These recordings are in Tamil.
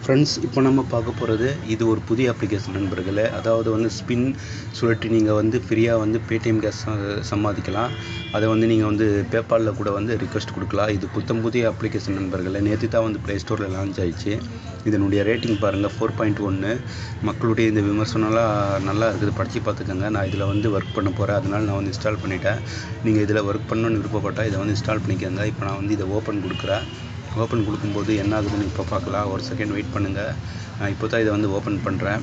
ஃப்ரெண்ட்ஸ் இப்போ நம்ம பார்க்க போகிறது இது ஒரு புதிய அப்ளிகேஷன் நண்பர்களே அதாவது வந்து ஸ்பின் சுழற்றி நீங்கள் வந்து ஃப்ரீயாக வந்து பேடிஎம் கேஸ் சம்பாதிக்கலாம் அதை வந்து நீங்கள் வந்து பேபாலில் கூட வந்து ரிக்வெஸ்ட் கொடுக்கலாம் இது புத்தம் புதிய அப்ளிகேஷன் நண்பர்களே நேற்று தான் வந்து ப்ளே ஸ்டோரில் லான்ச் ஆயிடுச்சு இதனுடைய ரேட்டிங் பாருங்கள் ஃபோர் பாயிண்ட் ஒன்று மக்களுடைய இந்த விமர்சனம்லாம் நல்லா இருக்குது படித்து பார்த்துக்கோங்க நான் இதில் வந்து ஒர்க் பண்ண போகிறேன் அதனால் நான் வந்து இன்ஸ்டால் பண்ணிட்டேன் நீங்கள் இதில் ஒர்க் பண்ணணும்னு விருப்பப்பட்டால் இதை வந்து இன்ஸ்டால் பண்ணிக்கோங்க இப்போ நான் வந்து இதை ஓப்பன் கொடுக்குறேன் ஓப்பன் கொடுக்கும்போது என்ன ஆகுதுன்னு இப்போ பார்க்கலாம் ஒரு செகண்ட் வெயிட் பண்ணுங்கள் நான் இப்போ தான் இதை வந்து ஓப்பன் பண்ணுறேன்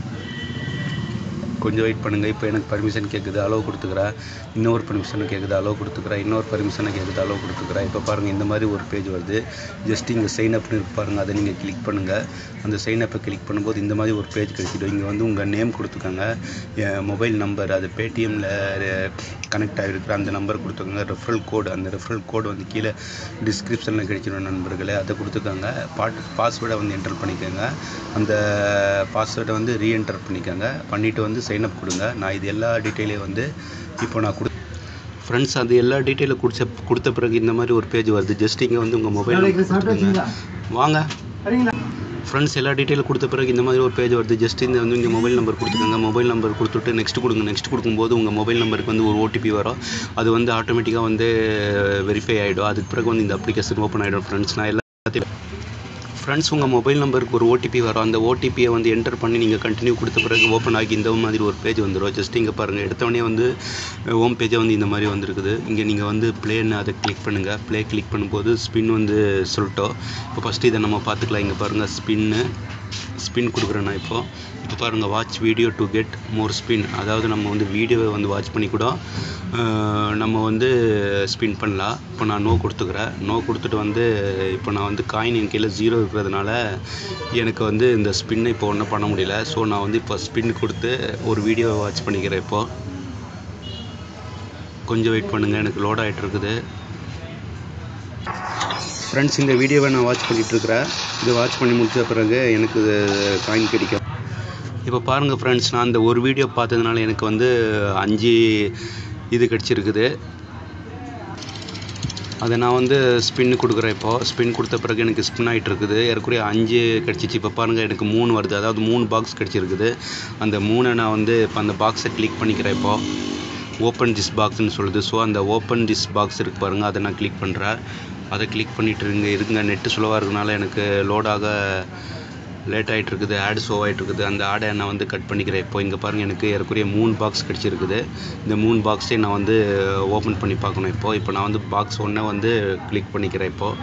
கொஞ்சம் வெயிட் பண்ணுங்கள் இப்போ எனக்கு பர்மிஷன் கேட்குது அலோவ் கொடுத்துக்கிறேன் இன்னொரு பர்மிஷனை கேட்குது அலோவ் கொடுத்துக்கிறேன் இன்னொரு பர்மிஷனை கேட்குது அலோவ் கொடுத்துக்கிறேன் இப்போ பாருங்கள் இந்த மாதிரி ஒரு பேஜ் வருது ஜஸ்ட் இங்கே சைன் அப்னு இருக்கு பாருங்கள் அதை நீங்கள் கிளிக் பண்ணுங்கள் அந்த சைன் அப்பை கிளிக் பண்ணும்போது இந்த மாதிரி ஒரு பேஜ் கிடைச்சிடும் இங்கே வந்து உங்கள் நேம் கொடுத்துக்கோங்க என் மொபைல் நம்பர் அது பேடிஎம்மில் கனெக்ட் ஆகிருக்கிற அந்த நம்பர் கொடுத்துக்கோங்க ரெஃபரல் கோடு அந்த ரெஃபரல் கோடு வந்து கீழே டிஸ்கிரிப்ஷனில் கிடைச்சிடும் நண்பர்களே அதை கொடுத்துக்கோங்க பாட் பாஸ்வேர்டை வந்து என்டர் பண்ணிக்கோங்க அந்த பாஸ்வேர்டை வந்து ரீஎன்டர் பண்ணிக்கோங்க பண்ணிவிட்டு வந்து சைன் அப் கொடுங்க நான் இது எல்லா டீட்டெயிலையும் வந்து இப்போ நான் கொடு ஃப்ரெண்ட்ஸ் அது எல்லா டீட்டெயிலும் கொடுத்த கொடுத்த பிறகு இந்த மாதிரி ஒரு பேஜ் வருது ஜஸ்ட் இங்கே வந்து உங்கள் மொபைல் கொடுத்துக்கோங்க வாங்க ஃப்ரெண்ட்ஸ் எல்லா டீட்டெயிலும் கொடுத்த பிறகு இந்த மாதிரி ஒரு பேஜ் வருது ஜஸ்ட் இந்த வந்து இங்கே மொபைல் நம்பர் கொடுத்துக்கோங்க மொபைல் நம்பர் கொடுத்துட்டு நெக்ஸ்ட் கொடுங்க நெக்ஸ்ட் கொடுக்கும்போது உங்கள் மொபைல் நம்பருக்கு வந்து ஒரு ஓடிபி வரும் அது வந்து ஆட்டோமேட்டிக்காக வந்து வெரிஃபை ஆகிடும் அதுக்கு பிறகு வந்து இந்த அப்ளிகேஷன் ஓப்பன் ஆகிடும் ஃப்ரெண்ட்ஸ் நான் எல்லாத்தையும் ஃப்ரெண்ட்ஸ் உங்கள் மொபைல் நம்பருக்கு ஒரு ஓடிபி வரும் அந்த ஓடிபியை வந்து என்டர் பண்ணி நீங்கள் கண்டினியூ கொடுத்த பிறகு ஓப்பன் ஆகி இந்த மாதிரி ஒரு பேஜ் வந்துடும் ஜஸ்ட் இங்கே பாருங்கள் எடுத்தவொடனே வந்து ஹோம் பேஜை வந்து இந்த மாதிரி வந்திருக்குது இங்கே நீங்கள் வந்து ப்ளேன்னு அதை கிளிக் பண்ணுங்கள் ப்ளே கிளிக் பண்ணும்போது ஸ்பின் வந்து சொல்லிட்டோம் இப்போ ஃபஸ்ட்டு இதை நம்ம பார்த்துக்கலாம் இங்கே பாருங்கள் ஸ்பின்னு ஸ்பின் கொடுக்குறேன் நான் இப்போது இப்போ பாருங்கள் watch video to get more spin அதாவது நம்ம வந்து வீடியோவை வந்து வாட்ச் பண்ணி கூட நம்ம வந்து ஸ்பின் பண்ணலாம் இப்போ நான் நோ கொடுத்துக்கிறேன் நோ கொடுத்துட்டு வந்து இப்போ நான் வந்து காயின் என் கீழே ஜீரோ இருக்கிறதுனால எனக்கு வந்து இந்த ஸ்பின்னை இப்போ ஒன்றும் பண்ண முடியல ஸோ நான் வந்து இப்போ ஸ்பின் கொடுத்து ஒரு வீடியோவை வாட்ச் பண்ணிக்கிறேன் இப்போது கொஞ்சம் வெயிட் பண்ணுங்கள் எனக்கு லோட் ஆகிட்டு இருக்குது ஃப்ரெண்ட்ஸ் இந்த வீடியோவை நான் வாட்ச் பண்ணிகிட்ருக்கிறேன் இது வாட்ச் பண்ணி முடிச்ச பிறகு எனக்கு காயின் கிடைக்கும் இப்போ பாருங்கள் ஃப்ரெண்ட்ஸ் நான் அந்த ஒரு வீடியோ பார்த்ததுனால எனக்கு வந்து அஞ்சு இது கிடச்சிருக்குது அதை நான் வந்து ஸ்பின் கொடுக்குறேன் இப்போது ஸ்பின் கொடுத்த பிறகு எனக்கு ஸ்பின் ஆகிட்டு இருக்குது ஏறக்குறைய அஞ்சு கிடச்சிச்சு இப்போ பாருங்கள் எனக்கு மூணு வருது அதாவது மூணு பாக்ஸ் கிடச்சிருக்குது அந்த மூணை நான் வந்து இப்போ அந்த பாக்ஸை கிளிக் பண்ணிக்கிறேன் இப்போது ஓப்பன் திஸ் பாக்ஸ்னு சொல்லுது ஸோ அந்த ஓப்பன் திஸ் பாக்ஸ் இருக்குது பாருங்கள் அதை நான் கிளிக் பண்ணுறேன் அதை கிளிக் பண்ணிட்டு இருங்க இருங்க நெட்டு ஸ்லோவாக இருக்கனால எனக்கு லோடாக லேட் ஆகிட்டு இருக்குது ஆட் ஷோ ஆகிட்டு இருக்குது அந்த ஆடை நான் வந்து கட் பண்ணிக்கிறேன் இப்போ இங்கே பாருங்கள் எனக்கு ஏறக்குறைய மூணு பாக்ஸ் கிடச்சிருக்குது இந்த மூணு பாக்ஸையும் நான் வந்து ஓப்பன் பண்ணி பார்க்கணும் இப்போது இப்போ நான் வந்து பாக்ஸ் ஒன்றை வந்து கிளிக் பண்ணிக்கிறேன் இப்போது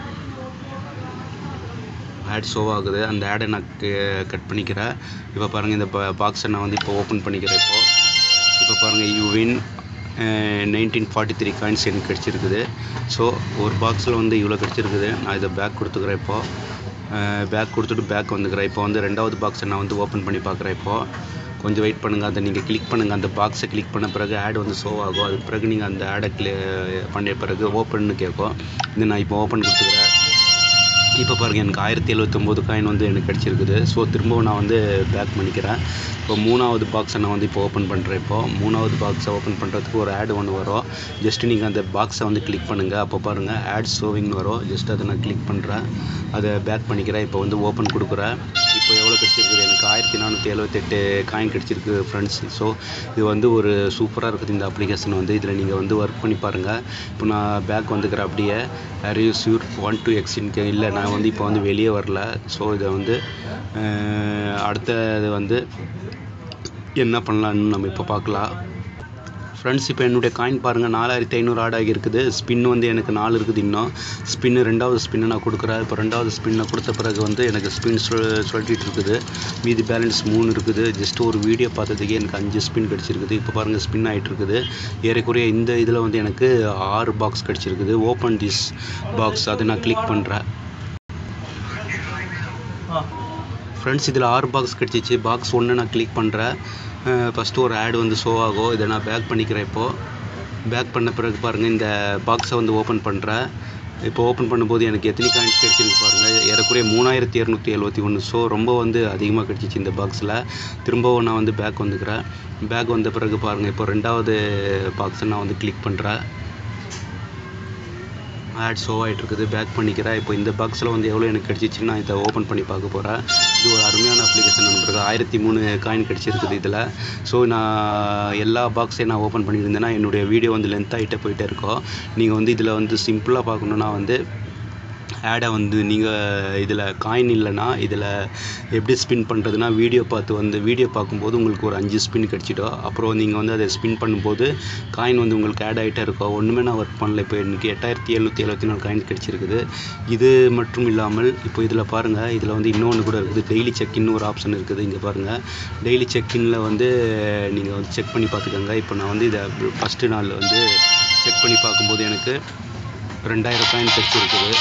ஆட் ஷோ ஆகுது அந்த ஆடை நான் கட் பண்ணிக்கிறேன் இப்போ பாருங்கள் இந்த பாக்ஸை நான் வந்து இப்போ ஓப்பன் பண்ணிக்கிறேன் இப்போது இப்போ பாருங்கள் you win nineteen forty three coins எனக்கு கிடச்சிருக்குது ஸோ ஒரு பாக்ஸில் வந்து இவ்வளோ கிடச்சிருக்குது நான் இதை பேக் கொடுத்துக்கிறேன் இப்போது பேக் கொடுத்துட்டு பேக் வந்துக்கிறேன் இப்போ வந்து ரெண்டாவது பாக்ஸை நான் வந்து ஓப்பன் பண்ணி பார்க்குறேன் இப்போது கொஞ்சம் வெயிட் பண்ணுங்கள் அதை நீங்கள் கிளிக் பண்ணுங்கள் அந்த பாக்ஸை கிளிக் பண்ண பிறகு ஆட் வந்து ஷோ ஆகும் அதுக்கு பிறகு நீங்கள் அந்த ஆடை கிளி பண்ணிய பிறகு ஓப்பன்னு கேட்கும் இது நான் இப்போ ஓப்பன் கொடுத்துக்கிறேன் இப்போ பாருங்கள் எனக்கு ஆயிரத்தி எழுபத்தொம்போது காயின் வந்து எனக்கு கிடச்சிருக்குது ஸோ திரும்பவும் நான் வந்து பேக் பண்ணிக்கிறேன் இப்போ மூணாவது பாக்ஸை நான் வந்து இப்போ ஓப்பன் பண்ணுறேன் இப்போது மூணாவது பாக்ஸை ஓப்பன் பண்ணுறதுக்கு ஒரு ஆட் ஒன்று வரும் ஜஸ்ட் நீங்கள் அந்த பாக்ஸை வந்து கிளிக் பண்ணுங்கள் அப்போ பாருங்கள் ஆட் ஷோவிங்னு வரும் ஜஸ்ட் அதை நான் கிளிக் பண்ணுறேன் அதை பேக் பண்ணிக்கிறேன் இப்போ வந்து ஓப்பன் கொடுக்குறேன் இப்போ எவ்வளோ கிடச்சிருக்குது எனக்கு ஆயிரத்தி நானூற்றி எழுபத்தெட்டு காயின் கிடச்சிருக்கு ஃப்ரெண்ட்ஸ் ஸோ இது வந்து ஒரு சூப்பராக இருக்குது இந்த அப்ளிகேஷன் வந்து இதில் நீங்கள் வந்து ஒர்க் பண்ணி பாருங்கள் இப்போ நான் பேக் வந்துக்கிறேன் அப்படியே are you sure one two எக்ஸின் இல்லை நான் வந்து இப்போ வந்து வெளியே வரல ஸோ இதை வந்து அடுத்தது வந்து என்ன பண்ணலான்னு நம்ம இப்போ பார்க்கலாம் ஃப்ரெண்ட்ஸ் இப்போ என்னுடைய காயின் பாருங்கள் நாலாயிரத்தி ஐநூறு ஆட் ஆகியிருக்குது ஸ்பின் வந்து எனக்கு நாலு இருக்குது இன்னும் ஸ்பின்னு ரெண்டாவது ஸ்பின்னு நான் கொடுக்குறேன் இப்போ ரெண்டாவது ஸ்பின்னை கொடுத்த பிறகு வந்து எனக்கு ஸ்பின் சொல் சொல்லிட்டு இருக்குது மீதி பேலன்ஸ் மூணு இருக்குது ஜஸ்ட் ஒரு வீடியோ பார்த்ததுக்கே எனக்கு அஞ்சு ஸ்பின் கிடச்சிருக்குது இப்போ பாருங்கள் ஸ்பின் ஆகிட்டு இருக்குது ஏறக்குறைய இந்த இதில் வந்து எனக்கு ஆறு பாக்ஸ் கிடச்சிருக்குது ஓப்பன் திஸ் பாக்ஸ் அதை நான் கிளிக் பண்ணுறேன் ஃப்ரெண்ட்ஸ் இதில் ஆறு பாக்ஸ் கிடச்சிச்சு பாக்ஸ் ஒன்று நான் கிளிக் பண்ணுறேன் ஃபஸ்ட்டு ஒரு ஆட் வந்து ஷோ ஆகும் இதை நான் பேக் பண்ணிக்கிறேன் இப்போது பேக் பண்ண பிறகு பாருங்கள் இந்த பாக்ஸை வந்து ஓப்பன் பண்ணுறேன் இப்போ ஓப்பன் பண்ணும்போது எனக்கு எத்தனை காயின்ஸ் கிடச்சிருக்கு பாருங்கள் ஏறக்குறைய மூணாயிரத்தி இரநூத்தி எழுபத்தி ஒன்று ஸோ ரொம்ப வந்து அதிகமாக கிடச்சிச்சு இந்த பாக்ஸில் திரும்பவும் நான் வந்து பேக் வந்துக்கிறேன் பேக் வந்த பிறகு பாருங்கள் இப்போ ரெண்டாவது பாக்ஸை நான் வந்து கிளிக் பண்ணுறேன் ஆட் ஷோ ஆகிட்டு இருக்குது பேக் பண்ணிக்கிறேன் இப்போ இந்த பாக்ஸில் வந்து எவ்வளோ எனக்கு கிடச்சிச்சின்னு நான் இதை ஓப்பன் பண்ணி பார்க்க போகிறேன் இது ஒரு அருமையான அப்ளிகேஷன் நண்பர்கள் ஆயிரத்தி மூணு காயின் கிடச்சிருக்குது இதில் ஸோ நான் எல்லா பாக்ஸையும் நான் ஓப்பன் பண்ணியிருந்தேன்னா என்னுடைய வீடியோ வந்து லென்த் ஆகிட்டே போயிட்டே இருக்கும் நீங்கள் வந்து இதில் வந்து சிம்பிளாக பார்க்கணுன்னா வந்து ஆடை வந்து நீங்கள் இதில் காயின் இல்லைன்னா இதில் எப்படி ஸ்பின் பண்ணுறதுனா வீடியோ பார்த்து வந்து வீடியோ பார்க்கும்போது உங்களுக்கு ஒரு அஞ்சு ஸ்பின் கிடச்சிடும் அப்புறம் நீங்கள் வந்து அதை ஸ்பின் பண்ணும்போது காயின் வந்து உங்களுக்கு ஆட் ஆகிட்டே இருக்கும் ஒன்றுமே நான் ஒர்க் பண்ணல இப்போ எனக்கு எட்டாயிரத்தி எழுநூற்றி எழுபத்தி நாலு காயின் கிடச்சிருக்குது இது மட்டும் இல்லாமல் இப்போ இதில் பாருங்கள் இதில் வந்து இன்னொன்று கூட இருக்குது டெய்லி செக்இன்னு ஒரு ஆப்ஷன் இருக்குது இங்கே பாருங்கள் டெய்லி செக்இன்ல வந்து நீங்கள் வந்து செக் பண்ணி பார்த்துக்கோங்க இப்போ நான் வந்து இதை ஃபஸ்ட்டு நாள் வந்து செக் பண்ணி பார்க்கும்போது எனக்கு ரெண்டாயிரம் காயின் கிடச்சிருக்குது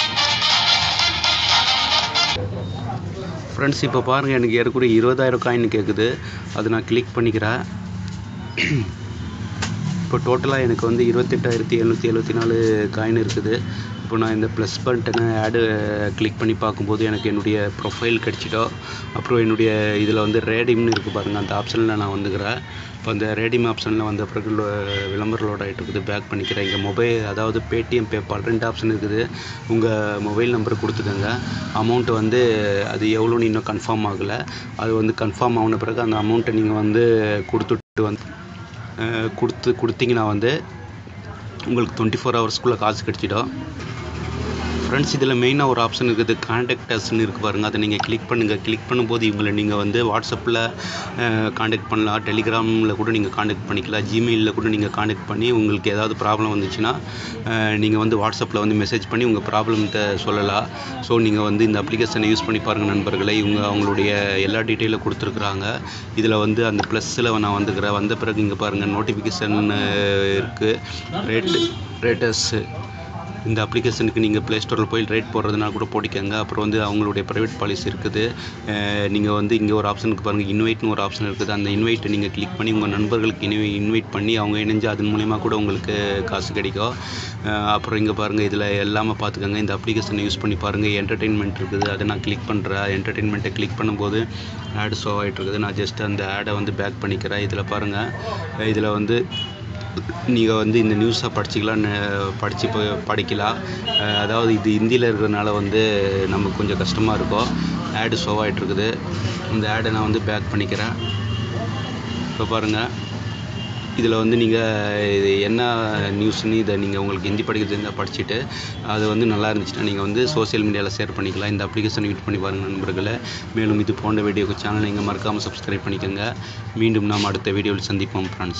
ஃப்ரெண்ட்ஸ் இப்போ பாருங்கள் எனக்கு ஏறக்குறைய இருபதாயிரம் காயின் கேட்குது அது நான் கிளிக் பண்ணிக்கிறேன் இப்போ டோட்டலாக எனக்கு வந்து இருபத்தெட்டாயிரத்தி எழுநூற்றி எழுபத்தி நாலு காயின் இருக்குது இப்போ நான் இந்த ப்ளஸ் பட்டனை ஆடு கிளிக் பண்ணி பார்க்கும்போது எனக்கு என்னுடைய ப்ரொஃபைல் கிடச்சிட்டோம் அப்புறம் என்னுடைய இதில் வந்து ரேடிம்னு இருக்குது பாருங்கள் அந்த ஆப்ஷனில் நான் வந்துக்கிறேன் இப்போ அந்த ரேடிம் ஆப்ஷனில் வந்த பிறகு லோ- விளம்பரம் லோட் ஆகிட்டு இருக்குது பேக் பண்ணிக்கிறேன் இங்கே மொபைல் அதாவது பேடிஎம் பேபால் ரெண்டு ஆப்ஷன் இருக்குது உங்கள் மொபைல் நம்பர் கொடுத்துக்கோங்க அமௌண்ட்டு வந்து அது எவ்வளோன்னு இன்னும் கன்ஃபார்ம் ஆகலை அது வந்து கன்ஃபார்ம் ஆன பிறகு அந்த அமௌண்ட்டை நீங்கள் வந்து கொடுத்துட்டு வந்து அஹ், கொடுத்து கொடுத்தீங்கன்னா வந்து உங்களுக்கு டுவெண்ட்டி ஃபோர் ஹவர்ஸ்க்குள்ளே காசு கிடச்சிடும் ஃப்ரெண்ட்ஸ் இதில் மெயினாக ஒரு ஆப்ஷன் இருக்குது காண்டாக்ட் அஸ்ன்னு இருக்கு பாருங்கள் அதை நீங்கள் கிளிக் பண்ணுங்கள் கிளிக் பண்ணும்போது இவங்களை நீங்கள் வந்து வாட்ஸ்அப்பில் காண்டாக்ட் பண்ணலாம் டெலிகிராமில் கூட நீங்கள் காண்டாக்ட் பண்ணிக்கலாம் ஜிமெயிலில் கூட நீங்கள் காண்டாக்ட் பண்ணி உங்களுக்கு ஏதாவது ப்ராப்ளம் வந்துச்சுன்னா நீங்கள் வந்து வாட்ஸ்அப்பில் வந்து மெசேஜ் பண்ணி உங்கள் ப்ராப்ளத்தை சொல்லலாம் ஸோ நீங்கள் வந்து இந்த அப்ளிகேஷனை யூஸ் பண்ணி பாருங்கள் நண்பர்களே இவங்க அவங்களுடைய எல்லா டீட்டெயிலும் கொடுத்துருக்குறாங்க இதில் வந்து அந்த ப்ளஸ்ஸில் நான் வந்துக்கிறேன் வந்த பிறகு இங்கே பாருங்கள் நோட்டிஃபிகேஷன் இருக்குது ரேட் ரேட்டஸ்ஸு இந்த அப்ளிகேஷனுக்கு நீங்கள் ப்ளே ஸ்டோரில் போய் ரேட் போடுறதுனா கூட போட்டிக்கோங்க அப்புறம் வந்து அவங்களுடைய ப்ரைவேட் பாலிசி இருக்குது நீங்கள் வந்து இங்கே ஒரு ஆப்ஷனுக்கு பாருங்கள் இன்வைட்னு ஒரு ஆப்ஷன் இருக்குது அந்த இன்வைட்டை நீங்கள் கிளிக் பண்ணி உங்கள் நண்பர்களுக்கு இன்வை இன்வைட் பண்ணி அவங்க இணைஞ்சு அதன் மூலிமா கூட உங்களுக்கு காசு கிடைக்கும் அஹ் அப்புறம் இங்கே பாருங்கள் இதில் எல்லாமே பார்த்துக்கோங்க இந்த அப்ளிகேஷனை யூஸ் பண்ணி பாருங்கள் என்டர்டெயின்மெண்ட் இருக்குது அதை நான் கிளிக் பண்ணுறேன் என்டர்டெயின்மெண்ட்டை கிளிக் பண்ணும்போது ஆட் ஷோ ஆகிட்டு இருக்குது நான் ஜஸ்ட் அந்த ஆடை வந்து பேக் பண்ணிக்கிறேன் இதில் பாருங்கள் இதில் வந்து நீங்கள் வந்து இந்த நியூஸை படிச்சிக்கலாம் படித்து படிக்கலாம் அஹ் அதாவது இது ஹிந்தியில் இருக்கிறதுனால வந்து நமக்கு கொஞ்சம் கஷ்டமாக இருக்கும் ஆடு ஷோ ஆகிட்டு இருக்குது இந்த ஆடை நான் வந்து பேக் பண்ணிக்கிறேன் இப்போ பாருங்கள் இதில் வந்து நீங்கள் இது என்ன நியூஸ்னு இதை நீங்கள் உங்களுக்கு ஹிந்தி படிக்கிறது இருந்தால் படிச்சுட்டு அது வந்து நல்லா இருந்துச்சுன்னா நீங்கள் வந்து சோஷியல் மீடியாவில் ஷேர் பண்ணிக்கலாம் இந்த அப்ளிகேஷன் யூஸ் பண்ணி பாருங்கள் நண்பர்களே மேலும் இது போன்ற வீடியோக்கு சேனல் நீங்கள் மறக்காமல் சப்ஸ்கிரைப் பண்ணிக்கோங்க மீண்டும் நாம் அடுத்த வீடியோவில் சந்திப்போம் ஃப்ரெண்ட்ஸ்